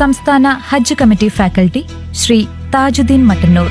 സംസ്ഥാന Hajj committee faculty Shri Thajudheen Mattannur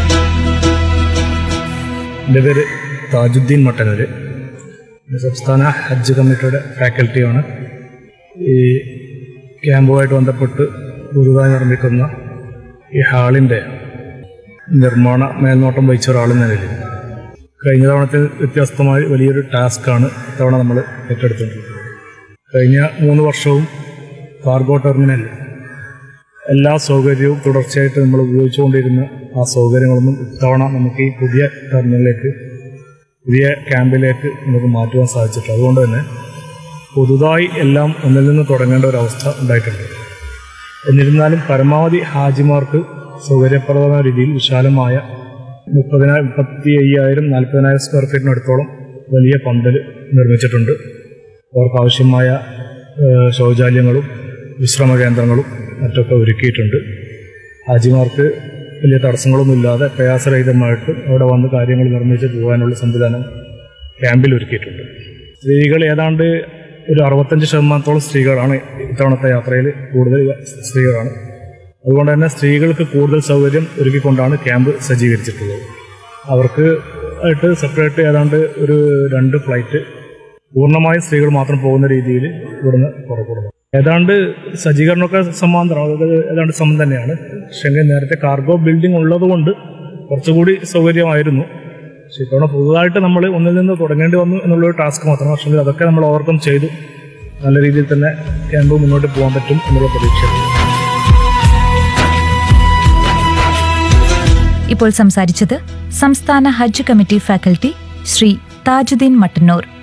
എൻ്റെ പേര് താജുദ്ദീൻ മട്ടന്നൂര് ഞാൻ സംസ്ഥാന ഹജ്ജ് കമ്മിറ്റിയുടെ ഫാക്കൽറ്റിയാണ് ഈ ക്യാമ്പുമായിട്ട് ബന്ധപ്പെട്ട് പുതുതായി നിർമ്മിക്കുന്ന ഈ ഹാളിൻ്റെ നിർമ്മാണ മേൽനോട്ടം വഹിച്ച ഒരാളെന്ന നിലയിൽ കഴിഞ്ഞ തവണത്തെ വ്യത്യസ്തമായി വലിയൊരു ടാസ്ക്കാണ് ഇത്തവണ നമ്മൾ ഏറ്റെടുത്തിട്ടുള്ളത് കഴിഞ്ഞ മൂന്ന് വർഷവും കാർഗോ ടെർമിനലിൽ എല്ലാ സൗകര്യവും തുടർച്ചയായിട്ട് നമ്മൾ ഉപയോഗിച്ചുകൊണ്ടിരുന്ന ആ സൗകര്യങ്ങളൊന്നും ഇത്തവണ നമുക്ക് ഈ പുതിയ ടെർമിനലിലേക്ക് പുതിയ ക്യാമ്പിലേക്ക് നമുക്ക് മാറ്റുവാൻ സാധിച്ചിട്ടുണ്ട് അതുകൊണ്ട് തന്നെ പുതുതായി എല്ലാം ഒന്നിൽ നിന്ന് തുടങ്ങേണ്ട ഒരു അവസ്ഥ ഉണ്ടായിട്ടുണ്ട് എന്നിരുന്നാലും പരമാവധി ഹാജിമാർക്ക് സൗകര്യപ്രദമായ രീതിയിൽ വിശാലമായ മുപ്പതിനായിരം മുപ്പത്തി അയ്യായിരം നാൽപ്പതിനായിരം സ്ക്വയർ ഫീറ്റിനടുത്തോളം വലിയ പന്തൽ നിർമ്മിച്ചിട്ടുണ്ട് അവർക്ക് ആവശ്യമായ ഏഹ്, ശൗചാലയങ്ങളും വിശ്രമ കേന്ദ്രങ്ങളും മറ്റൊക്കെ ഒരുക്കിയിട്ടുണ്ട് ഹാജിമാർക്ക് വലിയ തടസ്സങ്ങളൊന്നുമില്ലാതെ പ്രയാസരഹിതമായിട്ട് അവിടെ വന്ന് കാര്യങ്ങൾ നിർമ്മിച്ച് പോകാനുള്ള സംവിധാനം ക്യാമ്പിൽ ഒരുക്കിയിട്ടുണ്ട് സ്ത്രീകൾ ഏതാണ്ട് ഒരു അറുപത്തഞ്ച് ശതമാനത്തോളം സ്ത്രീകളാണ് ഇത്തവണത്തെ യാത്രയിൽ കൂടുതൽ സ്ത്രീകളാണ് അതുകൊണ്ട് തന്നെ സ്ത്രീകൾക്ക് കൂടുതൽ സൗകര്യം ഒരുക്കിക്കൊണ്ടാണ് ക്യാമ്പ് സജ്ജീകരിച്ചിട്ടുള്ളത് അവർക്ക് ആയിട്ട് സെപ്പറേറ്റ് ഏതാണ്ട് ഒരു രണ്ട് ഫ്ലൈറ്റ് പൂർണ്ണമായും സ്ത്രീകൾ മാത്രം പോകുന്ന രീതിയിൽ ഇവിടുന്ന് പുറപ്പെടുന്നു ഏതാണ്ട് സജ്ജീകരണമൊക്കെ സമാന്തരം അതായത് ഏതാണ്ട് സമം തന്നെയാണ് പക്ഷേ നേരത്തെ കാർഗോ ബിൽഡിംഗ് ഉള്ളതുകൊണ്ട് കുറച്ചുകൂടി സൗകര്യമായിരുന്നു പക്ഷെ ഇത്തവണ പുതുതായിട്ട് നമ്മൾ ഒന്നിൽ നിന്ന് തുടങ്ങേണ്ടി വന്നു എന്നുള്ളൊരു ടാസ്ക് മാത്രം പക്ഷേ അതൊക്കെ നമ്മൾ ഓവർകം ചെയ്തു നല്ല രീതിയിൽ തന്നെ ക്യാമ്പ് മുന്നോട്ട് പോകാൻ പറ്റും എന്നുള്ള പ്രതീക്ഷയാണ് ഇപ്പോൾ സംസാരിച്ചത് സംസ്ഥാന ഹജ്ജ് കമ്മിറ്റി ഫാക്കൽറ്റി ശ്രീ താജുദ്ദീൻ മട്ടന്നൂർ